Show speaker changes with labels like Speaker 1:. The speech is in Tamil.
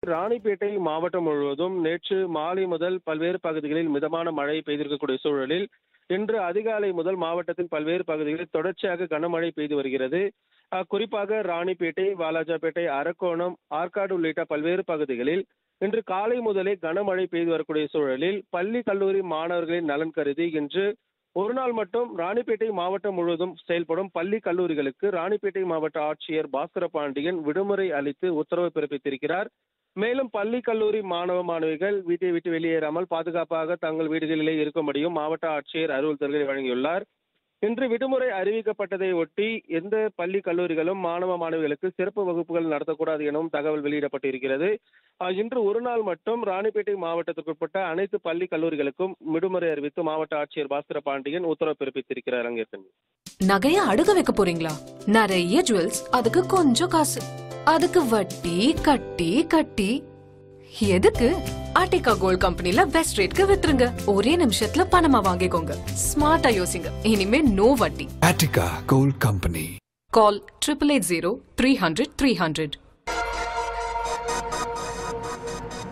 Speaker 1: ராணிப்பேட்டை மாவட்டம் முழுவதும் நேற்று மாலை முதல் பல்வேறு பகுதிகளில் மிதமான மழை பெய்திருக்கக்கூடிய சூழலில் இன்று அதிகாலை முதல் மாவட்டத்தின் பல்வேறு பகுதிகளில் தொடர்ச்சியாக கனமழை பெய்து வருகிறது அஹ், குறிப்பாக ராணிப்பேட்டை வாலாஜாபேட்டை அரக்கோணம் ஆற்காடு உள்ளிட்ட பல்வேறு பகுதிகளில் இன்று காலை முதலே கனமழை பெய்து வரக்கூடிய சூழலில் பள்ளி கல்லூரி மாணவர்களின் நலன் கருதி இன்று ஒரு நாள் மட்டும் ராணிப்பேட்டை மாவட்டம் முழுவதும் செயல்படும் பள்ளி கல்லூரிகளுக்கு ராணிப்பேட்டை மாவட்ட ஆட்சியர் பாஸ்கர பாண்டியன் விடுமுறை அளித்து உத்தரவு பிறப்பித்திருக்கிறார் மேலும் பள்ளி கல்லூரி மாணவ மாணவிகள் வீட்டை விட்டு வெளியேறாமல் பாதுகாப்பாக தங்கள் வீடுகளிலே இருக்கும்படியும் மாவட்ட ஆட்சியர் அறிவுறுத்தல்களை வழங்கியுள்ளார் இன்று விடுமுறை அறிவிக்கப்பட்டதை ஒட்டி எந்த பள்ளி கல்லூரிகளும் மாணவ மாணவிகளுக்கு சிறப்பு வகுப்புகள் நடத்தக்கூடாது எனவும் தகவல் வெளியிடப்பட்டிருக்கிறது அஹ், இன்று ஒரு நாள் மட்டும் ராணிப்பேட்டை மாவட்டத்திற்குட்பட்ட அனைத்து பள்ளி கல்லூரிகளுக்கும் விடுமுறை அறிவித்து மாவட்ட ஆட்சியர் பாஸ்கர பாண்டியன் உத்தரவு பிறப்பித்திருக்கிறார் அங்கேற்கனவே
Speaker 2: நகைய அடுக வைக்க போறீங்களா நிறைய ஜுவல்ஸ் அதுக்கு கொஞ்சம் காசு அதுக்கு வட்டி கட்டி கட்டி எதுக்கு ஆர்டிகா கோல்ட் கம்பெனில பெஸ்ட் ரேட்க்கு வித்துருங்க ஒரே நிமிஷத்துல பணமா வாங்கிக்கோங்க ஸ்மார்ட்டா யோசிங்க இனிமே நோ வட்டி
Speaker 3: Attica Gold Company.
Speaker 2: Call triple eight zero three hundred three hundred